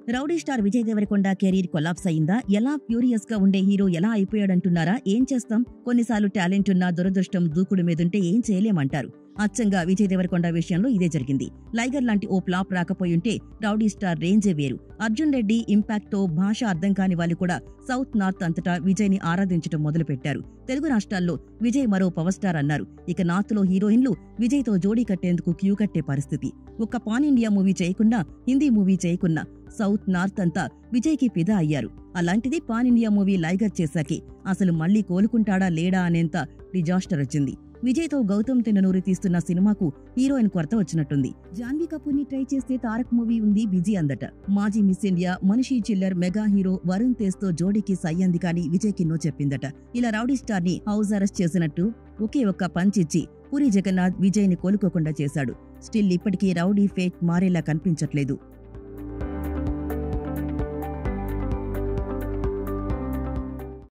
rowdy star Vijay Deverakonda career collapse అయిందా ఎలా furious గా ఉండే హీరో ఎలా అయిపోయాడంటున్నారా ఏం చేస్తాం కొన్నిసార్లు టాలెంట్ ఉన్నా దురదృష్టం దూకుడు మీదుంటే ఏం చేయలేమంటారు అచ్చంగా విజయ్ దేవరకొండ విషయంలో ఇదే జరిగింది లైగర్ లాంటి ఓ ఫ్లాప్ రాకపోయుంటే రౌడీ స్టార్ రేంజే వేరు అర్జున్ రెడ్డి ఇంపాక్ట్ తో భాష అర్థం కాని వాళ్ళు కూడా సౌత్ నార్త్ అంతటా విజయ్ ని ఆరాధించడం మొదలుపెట్టారు తెలుగు రాష్ట్రాల్లో విజయ్ మరో పవర్ స్టార్ అన్నారు ఇక నార్త్ లో హీరోయిన్లు విజయ్ తో జోడీ కట్టేందుకు క్యూ కట్టే పరిస్థితి ఒక్క పాన్ ఇండియా మూవీ చేయకున్నా హిందీ మూవీ చేయకున్నా సౌత్ నార్త్ అంతా విజయ్ కి ఫిదా అయ్యారు అలాంటిది పాన్ ఇండియా మూవీ లైగర్ చేశాకే అసలు మళ్ళీ కోలుకుంటాడా లేడా అనేంత డిజాస్టర్ వచ్చింది విజయ్ తో గౌతమ్ తిన్ననూరి తీస్తున్న సినిమాకు హీరోయిన్ కొరత వచ్చినట్టుంది జాన్వీ కపూర్ ని ట్రై చేస్తే తారక్ మూవీ ఉంది బిజీ అందట మాజీ Miss India Manushi Chhillar mega hero Varun Tej తో జోడీకి సై అంది కానీ విజయ్ కి నో చెప్పిందట ఇలా రౌడీ స్టార్ ని హౌస్ అరెస్ట్ చేసినట్టు ఒకే ఒక్క పంచ్ ఇచ్చి పూరి జగన్నాథ్ విజయ్ ని కోలుకోకుండా చేశాడు స్టిల్ ఇప్పటికీ రౌడీ ఫేట్ మారేలా కనిపించట్లేదు